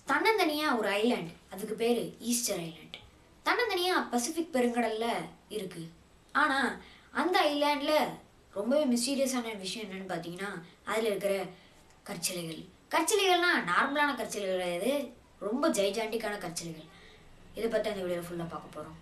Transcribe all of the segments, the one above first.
தன்னந்தனியாக ஒரு ஐலாண்ட் அதுக்கு பேர் ஈஸ்டர் ஐலாண்ட் தன்னந்தனியாக பசிபிக் பெருங்கடல்ல இருக்குது ஆனால் அந்த ஐலாண்டில் ரொம்பவே மிஸ்டீரியஸான விஷயம் என்னன்னு பார்த்தீங்கன்னா அதில் இருக்கிற கற்சிலைகள் கற்சிலைகள்னால் நார்மலான கற்சிலைகள் கிடையாது ரொம்ப ஜைஜாண்டிக்கான கற்சிலைகள் இதை பற்றி அந்த வீடியோவில் ஃபுல்லாக பார்க்க போகிறோம்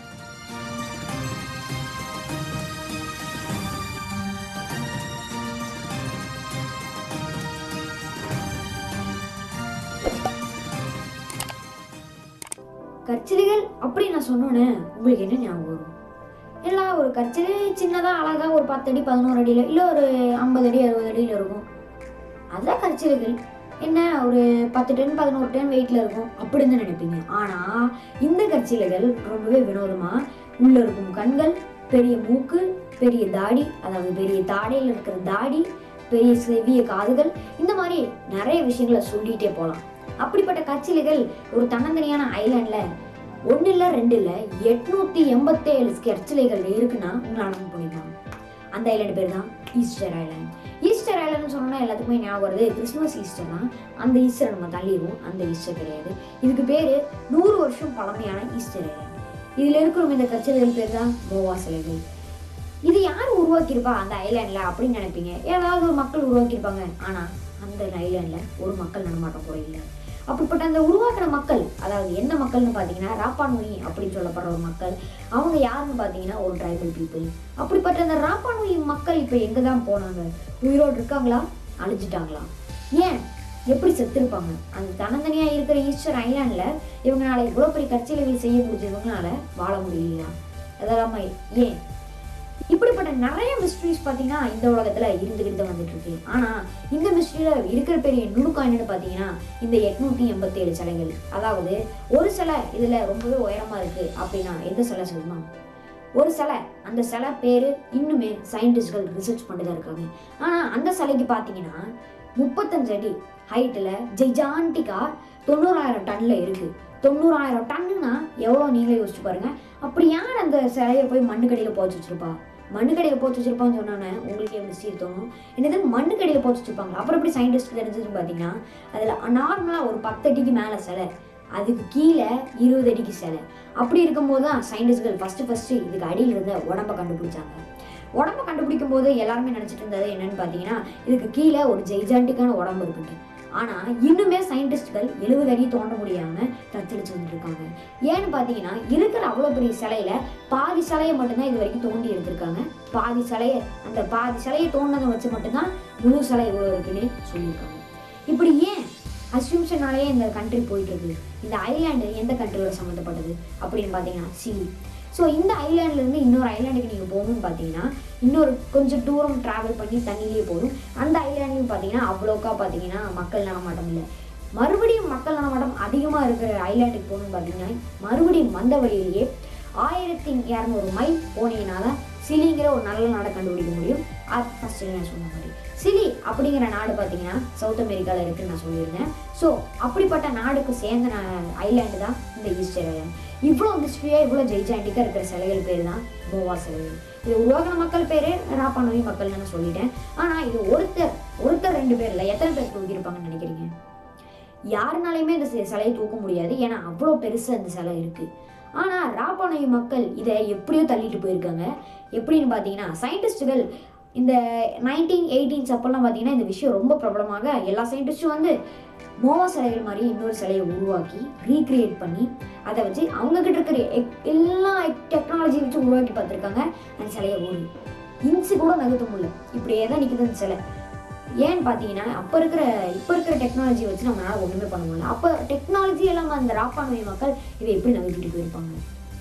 கற்சிலைகள் அப்படி நான் சொன்னோன்னே உங்களுக்கு என்ன ஞாபகம் வரும் எல்லாம் ஒரு கற்சிலை சின்னதாக அழகாக ஒரு பத்து அடி பதினோரு அடியில் இல்லை ஒரு ஐம்பது அடி அறுபது அடியில் இருக்கும் அதான் கற்சிலைகள் என்ன ஒரு பத்து டன் பதினோரு டன் வெயிட்டில் இருக்கும் அப்படின்னு தான் நினைப்பீங்க ஆனால் இந்த கற்சிலைகள் ரொம்பவே வினோதமாக உள்ளே இருக்கும் கண்கள் பெரிய மூக்கு பெரிய தாடி அதாவது பெரிய தாடையில் இருக்கிற தாடி பெரிய செவிய காதுகள் இந்த மாதிரி நிறைய விஷயங்களை சொல்லிகிட்டே போகலாம் அப்படிப்பட்ட கச்சிலைகள் ஒரு தன்னந்தனியான ஐலாண்டில் ஒன்று இல்லை ரெண்டு இல்லை எட்நூற்றி எண்பத்தேழு கற்சிலைகள் இருக்குன்னா உங்களால் நம்ப முடியுமா அந்த ஐலாண்டு பேர் தான் ஈஸ்டர் ஐலாண்ட் ஈஸ்டர் ஐலாண்ட்னு சொன்னா எல்லாத்துக்குமே ஞாபகம் வருது கிறிஸ்மஸ் ஈஸ்டர் தான் அந்த ஈஸ்டரை நம்ம தள்ளிடுவோம் அந்த ஈஸ்டர் கிடையாது இதுக்கு பேர் நூறு வருஷம் பழமையான ஈஸ்டர் ஐலாண்ட் இதில் இருக்கிற இந்த கற்சிலைகள் பேர் தான் மோவா சிலைகள் இது யார் உருவாக்கியிருப்பா அந்த ஐலாண்டில் அப்படின்னு நினைப்பீங்க ஏதாவது ஒரு மக்கள் உருவாக்கியிருப்பாங்க ஆனால் அந்த ஐலாண்டில் ஒரு மக்கள் நடமாட்டம் கூட இல்லை அப்படிப்பட்ட அந்த உருவாக்கின மக்கள் அதாவது என்ன மக்கள்னு பார்த்தீங்கன்னா ராப்பானுயி அப்படின்னு சொல்லப்படுற ஒரு மக்கள் அவங்க யாருன்னு பார்த்தீங்கன்னா ஒரு ட்ரைபல் பீப்புள் அப்படிப்பட்ட அந்த ராப்பானுயி மக்கள் இப்போ எங்கே தான் போனாங்க உயிரோடு இருக்காங்களா அழிஞ்சிட்டாங்களா ஏன் எப்படி செத்துருப்பாங்க அந்த தன்னந்தனியாக இருக்கிற ஈஸ்டர் ஐலாண்டில் இவங்களால இவ்வளோ பெரிய கட்சிகள் செய்ய முடிஞ்சவங்களால வாழ முடியலையா அதெல்லாம் ஏன் இப்படிப்பட்ட நிறைய மிஸ்ட்ரிஸ் பார்த்தீங்கன்னா இந்த உலகத்தில் இருந்துக்கிட்டு தான் வந்துட்டு இருக்கு ஆனால் இந்த மிஸ்ட்ரியில் இருக்கிற பெரிய நுணுக்கம் என்னன்னு பார்த்தீங்கன்னா இந்த எட்நூற்றி எண்பத்தேழு சிலைகள் அதாவது ஒரு சிலை இதில் ரொம்பவே உயரமாக இருக்கு அப்படின்னா எந்த சிலை சொல்லணும் ஒரு சிலை அந்த சிலை பேர் இன்னுமே சயின்டிஸ்ட்கள் ரிசர்ச் பண்ணிட்டு தான் இருக்காங்க ஆனால் அந்த சிலைக்கு பார்த்தீங்கன்னா முப்பத்தஞ்சு அடி ஹைட்டில் ஜெய்ஜாண்டிக்கா தொண்ணூறாயிரம் டன்னில் இருக்குது தொண்ணூறாயிரம் டன்னுனா எவ்வளோ நீங்களே யோசிச்சு பாருங்க அப்படி யார் அந்த சிலையை போய் மண்ணுக்கடியில் போச்சு வச்சிருப்பா மண்ணுக்கடியில் போச்சு வச்சிருப்பான்னு சொன்னோன்னே உங்களுக்கு எப்படி சீர் தோணும் என்னது மண்ணுக்கடியில் போச்சு வச்சிருப்பாங்க அப்புறம் எப்படி சயின்டிஸ்ட் தெரிஞ்சதுன்னு பார்த்தீங்கன்னா அதில் நார்மலாக ஒரு பத்து அடிக்கு மேலே சிலை அதுக்கு கீழே இருபது அடிக்கு சிலை அப்படி இருக்கும்போது தான் சயின்டிஸ்ட்கள் ஃபஸ்ட்டு ஃபஸ்ட்டு இதுக்கு அடியில் இருந்த உடம்ப கண்டுபிடிச்சாங்க உடம்ப கண்டுபிடிக்கும் போது எல்லாருமே நினச்சிட்டு இருந்தது என்னன்னு பார்த்தீங்கன்னா இதுக்கு கீழே ஒரு ஜெய்ஜாண்டிக்கான உடம்பு இருக்குட்டு ஆனால் இன்னுமே சயின்டிஸ்ட்கள் எழுபது அடி தோண்ட முடியாமல் தத்தளிச்சு வந்துட்டு இருக்காங்க ஏன்னு பார்த்தீங்கன்னா இருக்கிற அவ்வளோ பெரிய சிலையில பாதி சிலையை மட்டும்தான் இது வரைக்கும் தோண்டி எடுத்திருக்காங்க பாதி சிலையை அந்த பாதி சிலையை தோண்டினதை வச்சு மட்டும்தான் முழு சிலை இவ்வளோ இருக்குன்னு சொல்லியிருக்காங்க இப்படி ஏன் அஸ்யூம்ஷனாலேயே இந்த கண்ட்ரி போயிட்டு இருக்கு இந்த ஐலாண்டு எந்த கண்ட்ரியோட சம்மந்தப்பட்டது அப்படின்னு பார்த்தீங்கன்னா சிலி ஸோ இந்த ஐலாண்ட்லேருந்து இன்னொரு ஐலாண்டுக்கு நீங்கள் போகணும்னு பார்த்தீங்கன்னா இன்னொரு கொஞ்சம் தூரம் ட்ராவல் பண்ணி தண்ணியிலே போகணும் அந்த ஐலாண்ட்லையும் பார்த்தீங்கன்னா அவ்வளோக்கா பார்த்தீங்கன்னா மக்கள் நடமாட்டம் இல்லை மறுபடியும் மக்கள் நடமாட்டம் அதிகமாக இருக்கிற ஐலாண்டுக்கு போகணும்னு பார்த்தீங்கன்னா மறுபடியும் வந்த வழியிலேயே ஆயிரத்தி இரநூறு மைல் போனீங்கன்னா தான் சிலிங்கிற ஒரு நல்ல நாடை கண்டுபிடிக்க முடியும் அது ஃபஸ்ட்டு நான் சொன்ன மாதிரி சிலி அப்படிங்கிற நாடு பார்த்தீங்கன்னா சவுத் அமெரிக்காவில் இருக்குன்னு நான் சொல்லியிருந்தேன் ஸோ அப்படிப்பட்ட நாடுக்கு சேர்ந்த ஐலாண்டு தான் இந்த ஈஸ்டர் ஐலாண்ட் இவ்வளோ மிஸ்ட்ரியாக இவ்வளோ ஜெய்ஜாண்டிக்காக இருக்கிற சிலைகள் பேர் தான் கோவா சிலைகள் இது உருவாக்கின மக்கள் பேர் ராப்பானோய் மக்கள் நான் சொல்லிட்டேன் ஆனால் இது ஒருத்தர் ஒருத்தர் ரெண்டு பேர் இல்லை எத்தனை பேர் தூக்கியிருப்பாங்கன்னு நினைக்கிறீங்க யாருனாலையுமே இந்த சி- சிலையை தூக்க முடியாது ஏன்னா அவ்வளோ பெருசு அந்த சிலை இருக்குது ஆனால் ராப்பானோய் மக்கள் இதை எப்படியோ தள்ளிட்டு போயிருக்காங்க எப்படின்னு பார்த்தீங்கன்னா சயின்டிஸ்ட்டுகள் இந்த நைன்டீன் எயிட்டீன்ஸ் அப்போல்லாம் பார்த்தீங்கன்னா இந்த விஷயம் ரொம்ப பிரபலமாக எல்லா சயின்டிஸ்ட்டும் வந்து மோவா சிலைகள் மாதிரி இன்னொரு சிலையை உருவாக்கி ரீக்ரியேட் பண்ணி அதை வச்சு அவங்க கிட்ட இருக்கிற எக்- எல்லா டெக்னாலஜி வச்சு உருவாக்கி பார்த்துருக்காங்க அந்த சிலையை ஒரு இன்ச்சு கூட நகர்த்த முடியல இப்படியே தான் நிற்குது அந்த சிலை ஏன்னு பார்த்தீங்கன்னா அப்போ இருக்கிற இப்போ இருக்கிற டெக்னாலஜி வச்சு நம்மளால ஒன்றுமே பண்ண முடியல அப்போ டெக்னாலஜி எல்லாம் அந்த ராப்பானுவை மக்கள் இதை எப்படி நகர்த்திட்டு போயிருப்பாங்க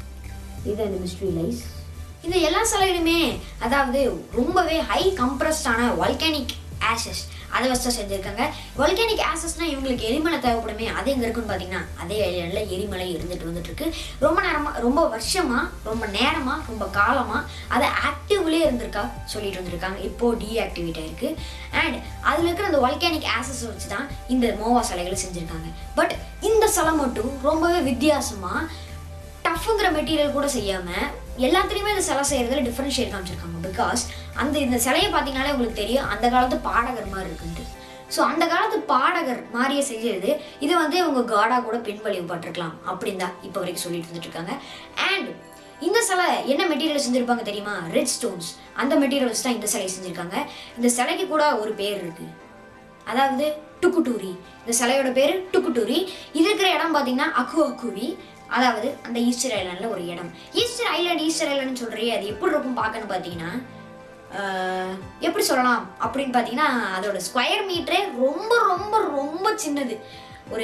இது அந்த மிஸ்ட்ரி லைஸ் இந்த எல்லா சிலைகளுமே அதாவது ரொம்பவே ஹை கம்ப்ரஸ்டான வால்கானிக் ஆஷஸ் அதை வச்சு செஞ்சுருக்காங்க வால்கானிக் ஆசஸ்னா இவங்களுக்கு எரிமலை தேவைப்படுமே அது எங்கே இருக்குன்னு பார்த்தீங்கன்னா அதே ஐலாண்டில் எரிமலை இருந்துட்டு வந்துட்டு இருக்கு ரொம்ப நேரமாக ரொம்ப வருஷமாக ரொம்ப நேரமாக ரொம்ப காலமாக அதை ஆக்டிவ்லேயே இருந்திருக்கா சொல்லிட்டு வந்திருக்காங்க இப்போ டீஆக்டிவேட் ஆயிருக்கு அண்ட் அதில் இருக்கிற அந்த வால்கானிக் ஆசஸ் வச்சு தான் இந்த மோவா சிலைகளை செஞ்சுருக்காங்க பட் இந்த சிலை மட்டும் ரொம்பவே வித்தியாசமாக டஃப்ங்கிற மெட்டீரியல் கூட செய்யாமல் எல்லாத்துலேயுமே இந்த சிலை செய்கிறதுல டிஃப்ரென்ஷியேட் காமிச்சிருக்காங்க பிகாஸ் அந்த இந்த சிலையை பார்த்தீங்கனாலே உங்களுக்கு தெரியும் அந்த காலத்து பாடகர் மாதிரி இருக்குன்ட்டு ஸோ அந்த காலத்து பாடகர் மாதிரியே செஞ்சது இதை வந்து இவங்க காடா கூட பின்வழிவுபட்டிருக்கலாம் அப்படின்னு தான் இப்போ வரைக்கும் சொல்லிட்டு இருந்துட்டு இருக்காங்க அண்ட் இந்த சிலை என்ன மெட்டீரியல் செஞ்சிருப்பாங்க தெரியுமா ரெட் ஸ்டோன்ஸ் அந்த மெட்டீரியல்ஸ் தான் இந்த சிலை செஞ்சிருக்காங்க இந்த சிலைக்கு கூட ஒரு பேர் இருக்கு அதாவது டுக்குட்டூரி இந்த சிலையோட பேர் டுக்குட்டூரி இது இருக்கிற இடம் பார்த்தீங்கன்னா அக்கு அக்குவி அதாவது அந்த ஈஸ்டர் ஐலாண்டில் ஒரு இடம் ஈஸ்டர் ஐலாண்ட் ஈஸ்டர் ஐலாண்ட் சொல்றியே அது எப்படி இருக்கும் பார்க்கன்னு பார்த்தீங்கன்னா ஆஹ், எப்படி சொல்லலாம் அப்படின்னு பார்த்தீங்கன்னா அதோட ஸ்கொயர் மீட்டரே ரொம்ப ரொம்ப ரொம்ப சின்னது ஒரு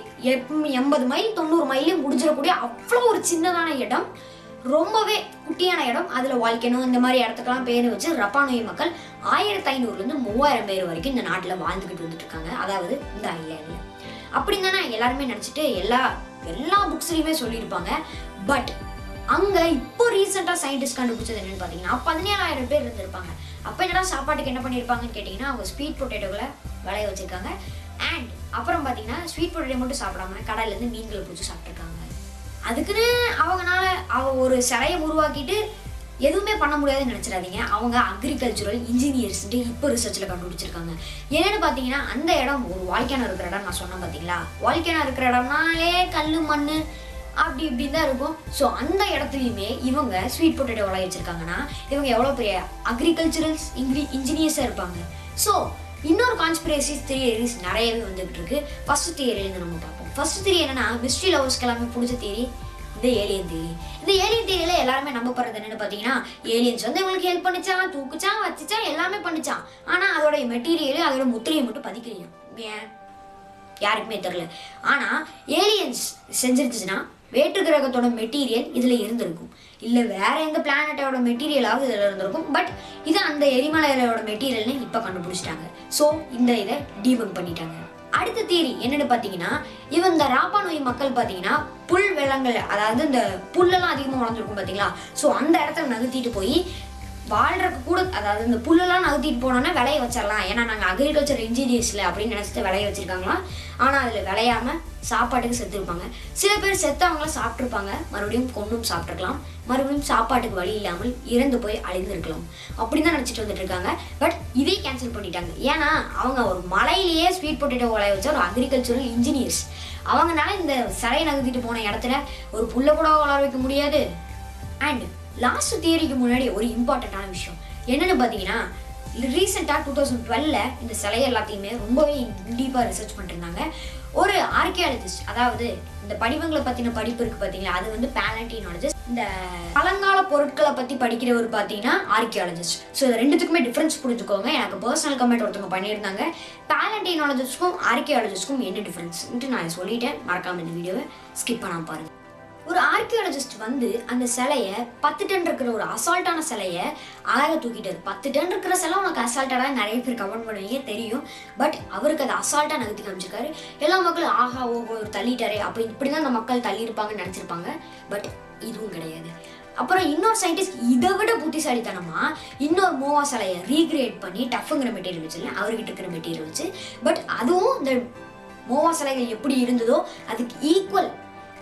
எப்- எண்பது மைல் தொண்ணூறு மைலே முடிஞ்சிடக்கூடிய அவ்வளோ ஒரு சின்னதான இடம் ரொம்பவே குட்டியான இடம் அதில் வால்கனோ இந்த மாதிரி இடத்துக்கெல்லாம் பேர் வச்சு ரப்பானோய் மக்கள் ஆயிரத்தி ஐநூறுலேருந்து மூவாயிரம் பேர் வரைக்கும் இந்த நாட்டில் வாழ்ந்துக்கிட்டு வந்துட்டு இருக்காங்க அதாவது இந்த ஐலாண்டில் அப்படின்னு தானே எல்லாருமே நினச்சிட்டு எல்லா எல்லா புக்ஸ்லையுமே சொல்லியிருப்பாங்க பட் அங்கே இப்போ ரீசெண்டாக சயின்டிஸ்ட் கண்டுபிடிச்சது என்னன்னு பார்த்தீங்கன்னா பதினேழாயிரம் பேர் இருந்திருப்பாங்க அப்போ என்னடா சாப்பாட்டுக்கு என்ன பண்ணியிருப்பாங்கன்னு கேட்டிங்கன்னா அவங்க ஸ்வீட் பொட்டேட்டோகளை விளைய வச்சிருக்காங்க அண்ட் அப்புறம் பார்த்தீங்கன்னா ஸ்வீட் பொட்டேட்டோ மட்டும் சாப்பிடாம கடல்லேருந்து மீன்களை பிடிச்சி சாப்பிட்ருக்காங்க அதுக்குன்னு அவங்கனால அவ ஒரு சிலையை உருவாக்கிட்டு எதுவுமே பண்ண முடியாதுன்னு நினச்சிடாதீங்க அவங்க அக்ரிகல்ச்சுரல் இன்ஜினியர்ஸ்ட்டு இப்போ ரிசர்ச்சில் கண்டுபிடிச்சிருக்காங்க என்னன்னு பார்த்தீங்கன்னா அந்த இடம் ஒரு வால்கேனோ இருக்கிற இடம் நான் சொன்னேன் பார்த்தீங்களா வால்கேனோ இருக்கிற இடம்னாலே கல் மண் அப்படி இப்படி தான் இருக்கும் ஸோ அந்த இடத்துலையுமே இவங்க ஸ்வீட் பொட்டேட்டோ விளைய வச்சிருக்காங்கன்னா இவங்க எவ்வளோ பெரிய அக்ரிகல்ச்சுரல்ஸ் இன்க்ரி இன்ஜினியர்ஸாக இருப்பாங்க ஸோ இன்னொரு கான்ஸ்பிரசிஸ் தியரிஸ் நிறையவே வந்துகிட்டு இருக்கு ஃபர்ஸ்ட் தியரியிலேருந்து நம்ம பார்ப்போம் ஃபர்ஸ்ட் தியரி என்னன்னா மிஸ்ட்ரி லவர்ஸ்க்கு எல்லாமே பிடிச்ச தியரி இந்த ஏலியன் தியரி இந்த ஏலியன் தியரியில எல்லாருமே நம்ப போறது என்னன்னு பார்த்தீங்கன்னா ஏலியன்ஸ் வந்து இவங்களுக்கு ஹெல்ப் பண்ணிச்சான் தூக்குச்சான் வச்சுச்சான் எல்லாமே பண்ணிச்சான் ஆனால் அதோட மெட்டீரியல் அதோட முத்திரையை மட்டும் பதிக்கலையாம் ஏன் யாருக்குமே தெரில ஆனால் ஏலியன்ஸ் செஞ்சிருச்சுன்னா வேற்று கிரகத்தோட மெட்டீரியல் இதில் இருந்திருக்கும் இல்லை வேற எந்த பிளானட்டோட மெட்டீரியலாவது இதில் இருந்திருக்கும் பட் இது அந்த எரிமலையோட மெட்டீரியல்னு இப்போ கண்டுபிடிச்சிட்டாங்க ஸோ இந்த இதை டீபங்க் பண்ணிட்டாங்க அடுத்த தியரி என்னன்னு பார்த்தீங்கன்னா இவன் இந்த ராப்பா நோய் மக்கள் பார்த்தீங்கன்னா புல் வெள்ளங்கள் அதாவது இந்த புல்லெல்லாம் அதிகமாக வளர்ந்துருக்கும் பார்த்தீங்களா ஸோ அந்த இடத்துல நகர்த்திட்டு போய் வாழ்றதுக்கு கூட அதாவது இந்த புல்லெல்லாம் நகர்த்திட்டு போனோன்னா விளைய வச்சிடலாம் ஏன்னா நாங்கள் அக்ரிகல்ச்சர் இன்ஜினியர்ஸில் அப்படின்னு நினச்சிட்டு விளைய வச்சிருக்காங்களாம் ஆனால் அதில் விளையாம சாப்பாட்டுக்கு செத்துருப்பாங்க சில பேர் செத்தவங்கள சாப்பிட்ருப்பாங்க மறுபடியும் கொண்டும் சாப்பிட்ருக்கலாம் மறுபடியும் சாப்பாட்டுக்கு வழி இல்லாமல் இறந்து போய் அழிந்திருக்கலாம் அப்படின்னு தான் நினச்சிட்டு வந்துட்டு இருக்காங்க பட் இதே கேன்சல் பண்ணிட்டாங்க ஏன்னா அவங்க ஒரு மலையிலேயே ஸ்வீட் பொட்டேட்டோ விளைய வச்ச ஒரு அக்ரிகல்ச்சரல் இன்ஜினியர்ஸ் அவங்கனால இந்த சிலையை நகர்த்திட்டு போன இடத்துல ஒரு புல்லை கூட வளர வைக்க முடியாது அண்ட் லாஸ்ட் தியரிக்கு முன்னாடி ஒரு இம்பார்ட்டண்ட்டான விஷயம் என்னன்னு பார்த்தீங்கன்னா ரீசெண்டாக டூ தௌசண்ட் டுவெல்ல இந்த சிலை எல்லாத்தையுமே ரொம்பவே டீப்பாக ரிசர்ச் பண்ணிருந்தாங்க ஒரு ஆர்கியாலஜிஸ்ட் அதாவது இந்த படிவங்களை பற்றின படிப்பு இருக்குது பார்த்தீங்களா அது வந்து பேலண்டினாலஜிஸ்ட் இந்த பழங்கால பொருட்களை பற்றி படிக்கிறவர் பார்த்தீங்கன்னா ஆர்கியாலஜிஸ்ட் ஸோ இது ரெண்டுத்துக்குமே டிஃப்ரென்ஸ் புரிஞ்சுக்கோங்க எனக்கு பர்சனல் கமெண்ட் ஒருத்தவங்க பண்ணியிருந்தாங்க பேலண்டினாலஜிஸ்ட்க்கும் ஆர்கியாலஜிஸ்ட்க்கும் என்ன டிஃப்ரென்ஸ்ன்ட்டு நான் சொல்லிட்டேன் மறக்காம இந்த வீடியோவை ஸ்கிப் பண்ணாம பாருங்க ஒரு ஆர்கியாலஜிஸ்ட் வந்து அந்த சிலையை பத்து டன் இருக்கிற ஒரு அசால்ட்டான சிலையை அழகாக தூக்கிட்டாரு பத்து டன் இருக்கிற சிலை உனக்கு அசால்ட்டாக நிறைய பேர் கமெண்ட் பண்ணுவீங்க தெரியும் பட் அவருக்கு அதை அசால்ட்டாக நகர்த்தி காமிச்சிருக்காரு எல்லா மக்களும் ஆஹா ஓஹோ ஒரு தள்ளிட்டாரே அப்போ இப்படி தான் அந்த மக்கள் தள்ளியிருப்பாங்கன்னு நினச்சிருப்பாங்க பட் இதுவும் கிடையாது அப்புறம் இன்னொரு சயின்டிஸ்ட் இதை விட புத்திசாலித்தனமா இன்னொரு மோவா சிலையை ரீக்ரியேட் பண்ணி டஃப்ங்கிற மெட்டீரியல் வச்சுல அவர்கிட்ட இருக்கிற மெட்டீரியல் வச்சு பட் அதுவும் இந்த மோவா சிலைகள் எப்படி இருந்ததோ அதுக்கு ஈக்குவல்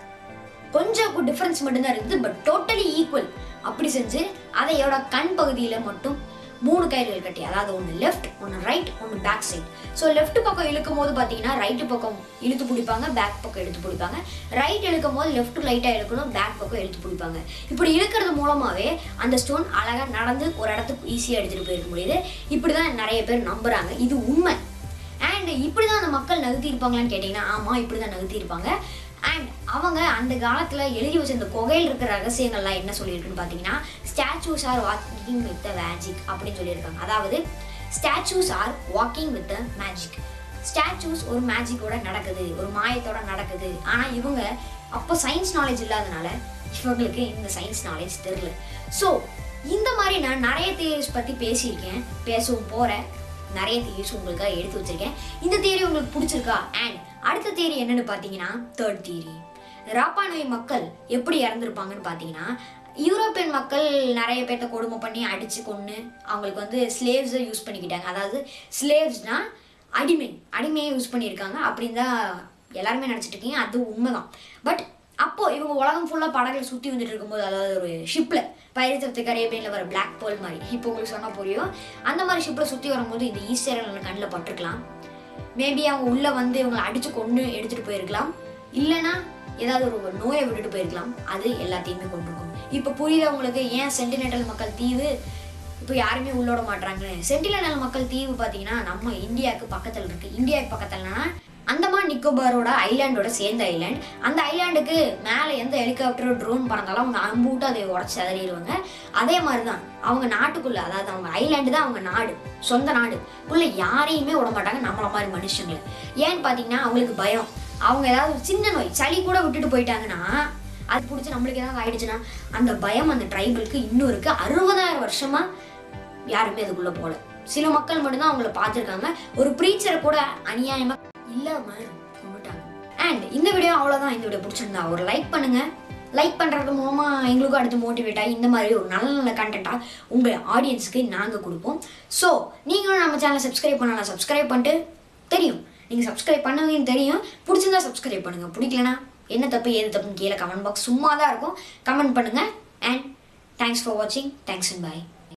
கொஞ்சம் டிஃப்ரென்ஸ் மட்டும்தான் இருக்குது பட் டோட்டலி ஈக்குவல் அப்படி செஞ்சு அதையோட கண் பகுதியில் மட்டும் மூணு கயிறுகள் கட்டி அதாவது ஒன்று லெஃப்ட் ஒன்று ரைட் ஒன்று பேக் சைடு ஸோ லெஃப்ட் பக்கம் இழுக்கும் போது பார்த்தீங்கன்னா ரைட்டு பக்கம் இழுத்து பிடிப்பாங்க பேக் பக்கம் இழுத்து பிடிப்பாங்க ரைட் இழுக்கும் போது லெஃப்ட் லைட்டாக இழுக்கணும் பேக் பக்கம் இழுத்து பிடிப்பாங்க இப்படி இழுக்கிறது மூலமாகவே அந்த ஸ்டோன் அழகாக நடந்து ஒரு இடத்துக்கு ஈஸியாக எடுத்துகிட்டு போயிருக்க முடியுது இப்படி தான் நிறைய பேர் நம்புகிறாங்க இது உண்மை அண்ட் இப்படி தான் அந்த மக்கள் நகர்த்தி இருப்பாங்களான்னு கேட்டிங்கன்னா ஆமாம் இப்படி தான் நகர்த்தி இருப்பாங்க அண்ட் அவங்க அந்த காலத்தில் எழுதி வச்ச இந்த குகையில் இருக்கிற ரகசியங்கள்லாம் என்ன சொல்லியிருக்குன்னு பார்த்தீங்கன்னா statues are walking with the magic அப்படின்னு சொல்லியிருக்காங்க அதாவது statues are walking with the magic statues ஒரு மேஜிக்கோட நடக்குது ஒரு மாயத்தோட நடக்குது ஆனால் இவங்க அப்போ சயின்ஸ் நாலேஜ் இல்லாதனால இவங்களுக்கு இந்த சயின்ஸ் நாலேஜ் தெரில ஸோ இந்த மாதிரி நான் நிறைய தியரிஸ் பற்றி பேசியிருக்கேன் பேசவும் போகிறேன் நிறைய தியரிஸ் உங்களுக்காக எடுத்து வச்சிருக்கேன் இந்த தியரி உங்களுக்கு பிடிச்சிருக்கா அண்ட் அடுத்த தியரி என்னன்னு பார்த்தீங்கன்னா தேர்ட் தியரி ராப்பானோய் மக்கள் எப்படி இறந்துருப்பாங்கன்னு பார்த்தீங்கன்னா யூரோப்பியன் மக்கள் நிறைய பேர்த்த கொடுமை பண்ணி அடித்து கொன்று அவங்களுக்கு வந்து ஸ்லேவ்ஸை யூஸ் பண்ணிக்கிட்டாங்க அதாவது ஸ்லேவ்ஸ்னால் அடிமை அடிமையை யூஸ் பண்ணியிருக்காங்க அப்படின்னு தான் எல்லாருமே நினச்சிட்டு இருக்கீங்க அது உண்மைதான் பட் அப்போ இவங்க உலகம் ஃபுல்லாக படகுல சுற்றி வந்துட்டு இருக்கும்போது அதாவது ஒரு ஷிப்பில் பயிரத்தி ஆஃப் தி கரேபியனில் வர பிளாக் பேர்ல் மாதிரி இப்போ உங்களுக்கு சொன்னால் புரியும் அந்த மாதிரி ஷிப்பில் சுற்றி வரும்போது இந்த ஈஸ்டர் கண்ணில் பட்டிருக்கலாம் மேபி அவங்க உள்ள வந்து இவங்களை அடிச்சு கொண்டு எடுத்துட்டு போயிருக்கலாம் இல்லைன்னா ஏதாவது ஒரு நோயை விட்டுட்டு போயிருக்கலாம் அது எல்லாத்தையுமே கொண்டு இருக்கும் இப்போ புரியுதா உங்களுக்கு ஏன் சென்டினென்டல் மக்கள் தீவு இப்போ யாருமே உள்ளோட மாட்டாங்கன்னு சென்டினென்டல் மக்கள் தீவு பார்த்தீங்கன்னா நம்ம இந்தியாவுக்கு பக்கத்தில் இருக்கு இந்தியாவுக்கு பக்கத்துலனா அந்தமான் நிக்கோபாரோட ஐலாண்டோட சேர்ந்த ஐலாண்ட் அந்த ஐலாண்டுக்கு மேலே எந்த ஹெலிகாப்டர் ட்ரோன் பறந்தாலும் அவங்க அம்பூட்டு அதை உடச்சி சிதறிடுவாங்க அதே மாதிரி தான் அவங்க நாட்டுக்குள்ள அதாவது அவங்க ஐலாண்டு தான் அவங்க நாடு சொந்த நாடு உள்ள யாரையுமே விட மாட்டாங்க நம்மள மாதிரி மனுஷங்களை ஏன்னு பார்த்தீங்கன்னா அவங்களுக்கு பயம் அவங்க ஏதாவது ஒரு சின்ன நோய் சளி கூட விட்டுட்டு போயிட்டாங்கன்னா அது பிடிச்சி நம்மளுக்கு ஏதாவது ஆயிடுச்சுன்னா அந்த பயம் அந்த ட்ரைபலுக்கு இன்னும் இருக்கு அறுபதாயிரம் வருஷமா யாருமே அதுக்குள்ள போல சில மக்கள் மட்டும்தான் அவங்கள பார்த்துருக்காங்க ஒரு ப்ரீச்சரை கூட அநியாயமா இல்லாம கொண்டுட்டாங்க அண்ட் இந்த வீடியோ அவ்வளோதான் இந்த வீடியோ பிடிச்சிருந்தா ஒரு லைக் பண்ணுங்க லைக் பண்ணுறது மூலமா எங்களுக்கும் அடுத்து மோட்டிவேட் ஆகி இந்த மாதிரி ஒரு நல்ல நல்ல கண்டென்ட்டாக உங்கள் ஆடியன்ஸுக்கு நாங்கள் கொடுப்போம் ஸோ நீங்களும் நம்ம சேனலை சப்ஸ்கிரைப் பண்ணலாம் சப்ஸ்கிரைப் பண்ணிட்டு தெரியும் நீங்கள் சப்ஸ்கிரைப் பண்ணுவீங்கன்னு தெரியும் பிடிச்சிருந்தா சப்ஸ்கிரைப் பண்ணுங்கள் பிடிக்கலனா என்ன தப்பு ஏது தப்புன்னு கீழே கமெண்ட் பாக்ஸ் சும்மா தான் இருக்கும் கமெண்ட் பண்ணுங்கள் அண்ட் தேங்க்ஸ் ஃபார் வாட்சிங் தேங்க்ஸ் அண்ட் பாய்